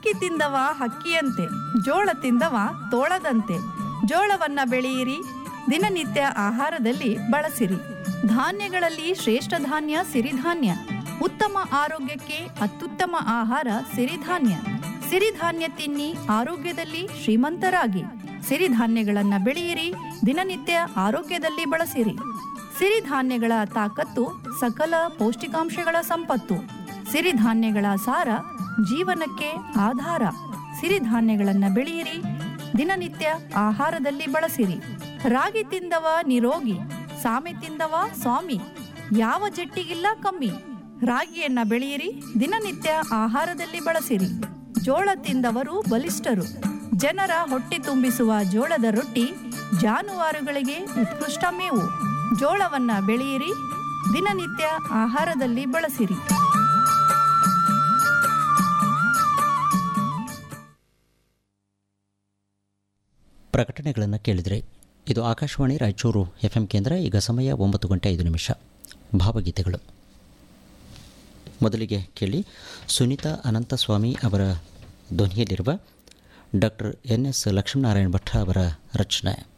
ಅಕ್ಕಿ ತಿಂದವ ಹಕ್ಕಿಯಂತೆ ಜೋಳ ತಿಂದವ ತೋಳದಂತೆ ಜೋಳವನ್ನ ಬೆಳೆಯಿರಿ ದಿನನಿತ್ಯ ಆಹಾರದಲ್ಲಿ ಬಳಸಿರಿ ಧಾನ್ಯಗಳಲ್ಲಿ ಶ್ರೇಷ್ಠ ಧಾನ್ಯ ಸಿರಿಧಾನ್ಯ ಉತ್ತಮ ಆರೋಗ್ಯಕ್ಕೆ ಅತ್ಯುತ್ತಮ ಆಹಾರ ಸಿರಿಧಾನ್ಯ ಸಿರಿಧಾನ್ಯ ತಿನ್ನಿ ಆರೋಗ್ಯದಲ್ಲಿ ಶ್ರೀಮಂತರಾಗಿ ಸಿರಿಧಾನ್ಯಗಳನ್ನ ಬೆಳೆಯಿರಿ ದಿನನಿತ್ಯ ಆರೋಗ್ಯದಲ್ಲಿ ಬಳಸಿರಿ ಸಿರಿಧಾನ್ಯಗಳ ತಾಕತ್ತು ಸಕಲ ಪೌಷ್ಟಿಕಾಂಶಗಳ ಸಂಪತ್ತು ಸಿರಿಧಾನ್ಯಗಳ ಸಾರ ಜೀವನಕ್ಕೆ ಆಧಾರ ಸಿರಿಧಾನ್ಯಗಳನ್ನ ಬೆಳೆಯಿರಿ ದಿನನಿತ್ಯ ಆಹಾರದಲ್ಲಿ ಬಳಸಿರಿ ರಾಗಿ ತಿಂದವ ನಿರೋಗಿ ಸಾಮೆ ತಿಂದವ ಸ್ವಾಮಿ ಯಾವ ಜಟ್ಟಿಗಿಲ್ಲ ಕಮ್ಮಿ ರಾಗಿಯನ್ನ ಬೆಳೆಯಿರಿ ದಿನನಿತ್ಯ ಆಹಾರದಲ್ಲಿ ಬಳಸಿರಿ ಜೋಳ ತಿಂದವರು ಬಲಿಷ್ಠರು ಜನರ ಹೊಟ್ಟೆ ತುಂಬಿಸುವ ಜೋಳದ ರೊಟ್ಟಿ ಜಾನುವಾರುಗಳಿಗೆ ಉತ್ಕೃಷ್ಟ ಮೇವು ಜೋಳವನ್ನ ಬೆಳೆಯಿರಿ ದಿನನಿತ್ಯ ಆಹಾರದಲ್ಲಿ ಬಳಸಿರಿ ಪ್ರಕಟಣೆಗಳನ್ನು ಕೇಳಿದರೆ ಇದು ಆಕಾಶವಾಣಿ ರಾಯಚೂರು ಎಫ್ ಎಂ ಕೇಂದ್ರ ಈಗ ಸಮಯ ಒಂಬತ್ತು ಗಂಟೆ ಐದು ನಿಮಿಷ ಭಾವಗೀತೆಗಳು ಮೊದಲಿಗೆ ಕೇಳಿ ಸುನೀತಾ ಅನಂತಸ್ವಾಮಿ ಅವರ ಧ್ವನಿಯಲ್ಲಿರುವ doctor N S Lakshminarayana Bhatta ಅವರ ರಚನೆ